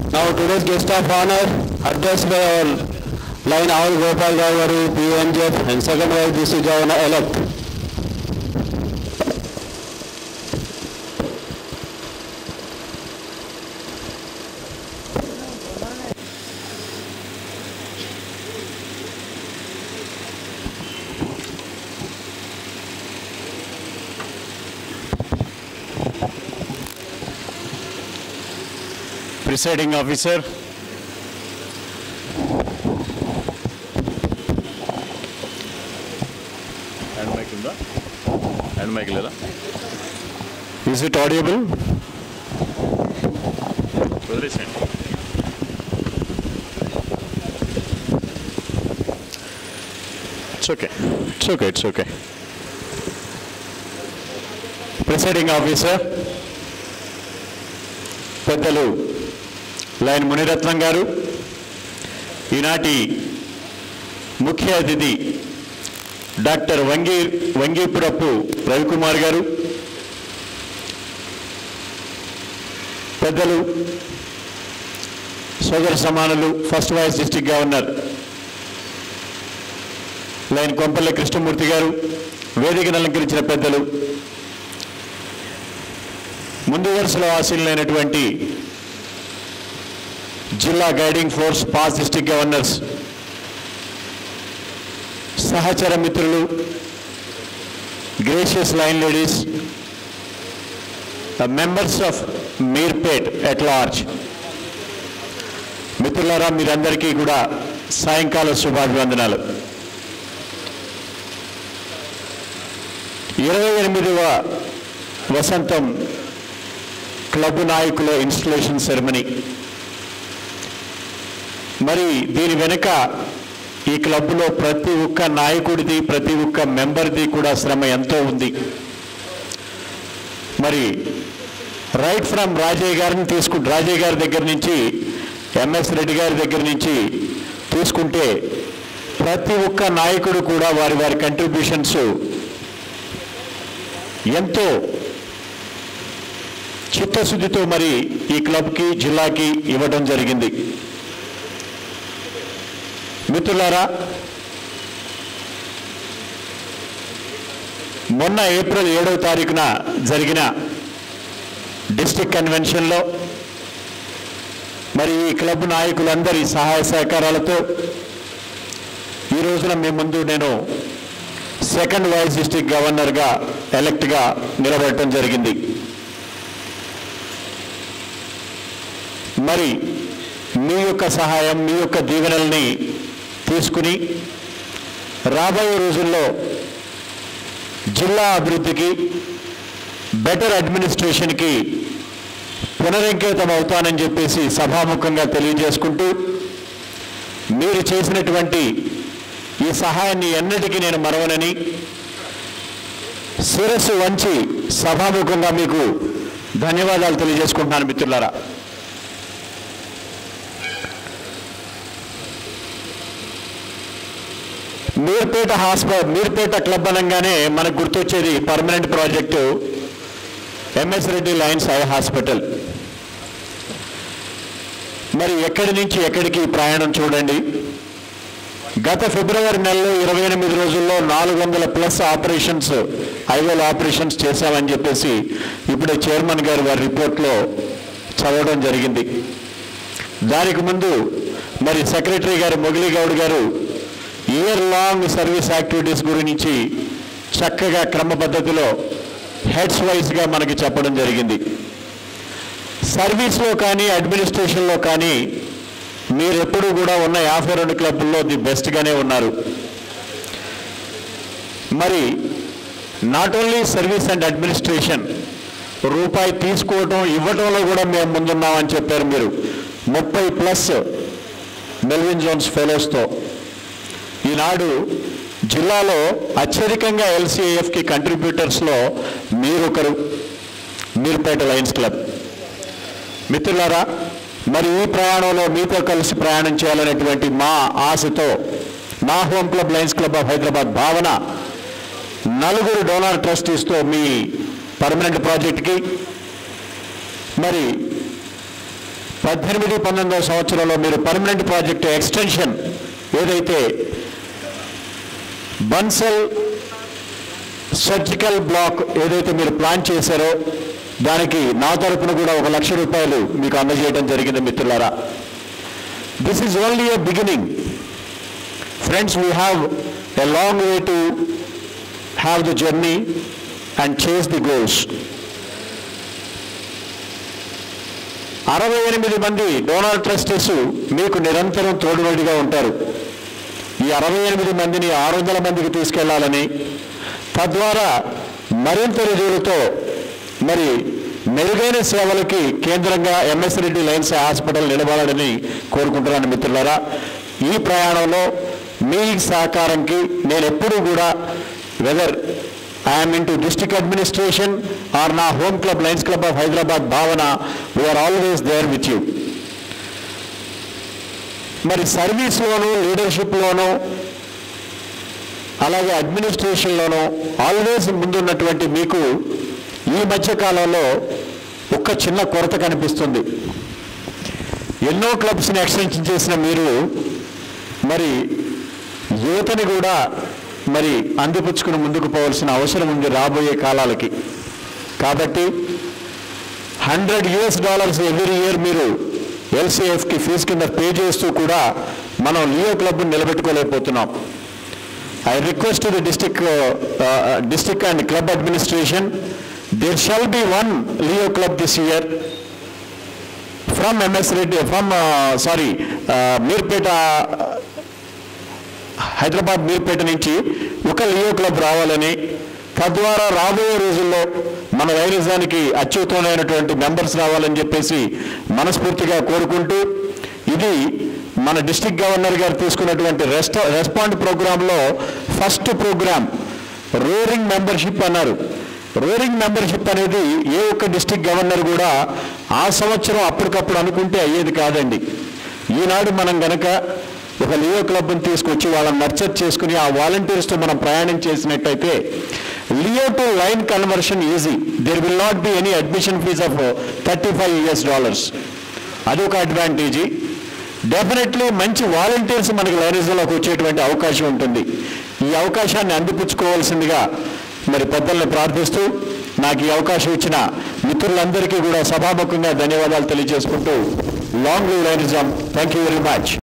Now today's guest of honor addressed by our line Ahul Gopal Rao Garu, PNJF and second vice district governor elect. Presiding officer hand mike ఉందా hand mike లేదా is it audible వదిలేసేయండి it's okay it's okay it's okay presiding officer పెద్దలు lion Muniratnam గారు ఈనాటి ముఖ్య అతిథి doctor వంగి వంగీపురపు రవికుమార్ గారు పెద్దలు సోదర సమానులు first vice district governor lion Kompalli Krishnamurthy గారు వేదికను అలంకరించిన పెద్దలు ముందు వరుసలో ఆశీనులైనటువంటి జిల్లా guiding force past district governors సహచర మిత్రులు gracious lion ladies members of Meerpet at large మిత్రులారా మీరందరికీ కూడా సాయంకాల శుభాభివందనాలు ఇరవై ఎనిమిదవ వసంతం క్లబ్ నాయకుల ఇన్స్టలేషన్ సెరమనీ మరి దీని వెనుక ఈ క్లబ్లో ప్రతి ఒక్క నాయకుడిది ప్రతి ఒక్క మెంబర్ది కూడా శ్రమ ఎంతో ఉంది మరి రైట్ ఫ్రమ్ రాజయ్య గారిని తీసుకు రాజయ్య గారి దగ్గర నుంచి ఎంఎస్ రెడ్డి గారి దగ్గర నుంచి తీసుకుంటే ప్రతి ఒక్క నాయకుడు కూడా వారి వారి కంట్రిబ్యూషన్స్ ఎంతో చిత్తశుద్ధితో మరి ఈ క్లబ్కి జిల్లాకి ఇవ్వడం జరిగింది మిత్రులారా మొన్న ఏప్రిల్ ఏడవ తారీఖున జరిగిన డిస్టిక్ కన్వెన్షన్లో మరి ఈ క్లబ్ నాయకులందరి సహాయ సహకారాలతో ఈ రోజున మీ ముందు నేను సెకండ్ వైస్ డిస్టిక్ గవర్నర్గా ఎలక్ట్గా నిలబడటం జరిగింది మరి మీ యొక్క సహాయం మీ యొక్క దీవెనల్ని తీసుకుని రాబోయే రోజుల్లో జిల్లా అభివృద్ధికి బెటర్ అడ్మినిస్ట్రేషన్కి పునరంకితం అవుతానని చెప్పేసి సభాముఖంగా తెలియజేసుకుంటూ మీరు చేసినటువంటి ఈ సహాయాన్ని ఎన్నటికీ నేను మరవనని శిరస్సు వంచి సభాముఖంగా మీకు ధన్యవాదాలు తెలియజేసుకుంటున్నాను మిత్రులారా మీర్పేట హాస్పిటల్ మీర్పేట క్లబ్ అనగానే మనకు గుర్తొచ్చేది permanent project MS Reddy Lions eye hospital మరి ఎక్కడి నుంచి ఎక్కడికి ప్రయాణం చూడండి గత ఫిబ్రవరి నెలలో ఇరవై ఎనిమిది రోజుల్లో నాలుగు వందల ప్లస్ ఆపరేషన్స్ హైవేల ఆపరేషన్స్ చేశామని చెప్పేసి ఇప్పుడే చైర్మన్ గారు వారి రిపోర్ట్లో చదవడం జరిగింది దానికి ముందు మరి సెక్రటరీ గారు మొగిలి గౌడ్ గారు ఇయర్ లాంగ్ సర్వీస్ యాక్టివిటీస్ గురించి చక్కగా క్రమ పద్ధతిలో హెడ్స్ వైజ్గా మనకి చెప్పడం జరిగింది సర్వీస్లో కానీ అడ్మినిస్ట్రేషన్లో కానీ మీరు ఎప్పుడూ కూడా ఉన్న యాభై రెండు క్లబ్బుల్లో ది బెస్ట్గానే ఉన్నారు మరి not only service and administration రూపాయి తీసుకోవటం ఇవ్వటంలో కూడా మేము ముందున్నామని చెప్పారు మీరు ముప్పై ప్లస్ మెల్విన్ జోన్స్ ఫెలోస్తో ఈనాడు జిల్లాలో అత్యధికంగా ఎల్సీఏఎఫ్కి కంట్రిబ్యూటర్స్లో మీరొకరు మీరుపేట లయన్స్ క్లబ్ మిత్రులారా మరి ఈ ప్రయాణంలో మీతో కలిసి ప్రయాణం చేయాలనేటువంటి మా ఆశతో మా home club Lions club of Hyderabad Bhavana నలుగురు డోనార్ ట్రస్టీస్తో మీ పర్మనెంట్ ప్రాజెక్ట్కి మరి పద్దెనిమిది పంతొమ్మిదవ సంవత్సరంలో మీరు పర్మనెంట్ ప్రాజెక్ట్ ఎక్స్టెన్షన్ ఏదైతే బన్సల్ సర్జికల్ బ్లాక్ ఏదైతే మీరు ప్లాన్ చేశారో దానికి నా తరపున కూడా ఒక లక్ష రూపాయలు మీకు అందజేయడం జరిగింది మిత్రులారా this is only a beginning friends we have a long way to have the journey and chase the goals అరవై ఎనిమిది మంది డోనాల్డ్ ట్రస్టీస్ మీకు నిరంతరం తోడుబడిగా ఉంటారు ఈ అరవై ఎనిమిది మందిని ఆరు వందల మందికి తీసుకెళ్లాలని తద్వారా మరింత రుజువులతో మరి మెరుగైన సేవలకి కేంద్రంగా ఎంఎస్ రెడ్డి లైన్స్ హాస్పిటల్ నిలబడాలని కోరుకుంటున్నాను మిత్రులారా ఈ ప్రయాణంలో మీ సహకారంకి నేను ఎప్పుడూ కూడా whether I'm in to district administration or నా home club Lions club of Hyderabad Bhavana we are always there with you మరి సర్వీస్లోను లీడర్షిప్లోను అలాగే అడ్మినిస్ట్రేషన్లోనూ ఆల్వేస్ ముందున్నటువంటి మీకు ఈ మధ్య కాలంలో ఒక చిన్న కొరత కనిపిస్తుంది ఎన్నో క్లబ్స్ని ఎక్స్టెన్షన్ చేసిన మీరు మరి యువతని కూడా మరి అందిపుచ్చుకుని ముందుకు పోవాల్సిన అవసరం ఉంది రాబోయే కాలాలకి కాబట్టి hundred US dollars every year మీరు ఎల్సీఎఫ్కి ఫీజు కింద పే చేస్తూ కూడా మనం లియో క్లబ్ను నిలబెట్టుకోలేకపోతున్నాం I request the district district and club administration there shall be one Leo club this year from MS Reddy from sorry Meerpet Hyderabad Meerpet నుంచి ఒక లియో క్లబ్ రావాలని తద్వారా రాబోయే రోజుల్లో మన వైరసానికి అత్యుత్తమైనటువంటి మెంబర్స్ రావాలని చెప్పేసి మనస్ఫూర్తిగా కోరుకుంటూ ఇది మన డిస్టిక్ గవర్నర్ గారు తీసుకున్నటువంటి రెస్ట్ రెస్పాండ్ ప్రోగ్రాంలో ఫస్ట్ ప్రోగ్రామ్ రోరింగ్ మెంబర్షిప్ అన్నారు రోరింగ్ మెంబర్షిప్ అనేది ఏ ఒక్క డిస్టిక్ గవర్నర్ కూడా ఆ సంవత్సరం అప్పటికప్పుడు అనుకుంటే అయ్యేది కాదండి ఈనాడు మనం గనక ఒక లియో క్లబ్ని తీసుకొచ్చి వాళ్ళని నర్చర్ చేసుకుని ఆ వాలంటీర్స్తో మనం ప్రయాణం చేసినట్టయితే Leo to lion conversion easy there will not be any admission fee of thirty five US dollars అది ఒక అడ్వాంటేజీ డెఫినెట్లీ మంచి వాలంటీర్స్ మనకి లైనరీస్లోకి వచ్చేటువంటి అవకాశం ఉంటుంది ఈ అవకాశాన్ని అందిపుచ్చుకోవాల్సిందిగా మరి పెద్దల్ని ప్రార్థిస్తూ నాకు ఈ అవకాశం ఇచ్చిన మిత్రులందరికీ కూడా సభాముఖంగా ధన్యవాదాలు తెలియజేసుకుంటూ long live lionism thank you very much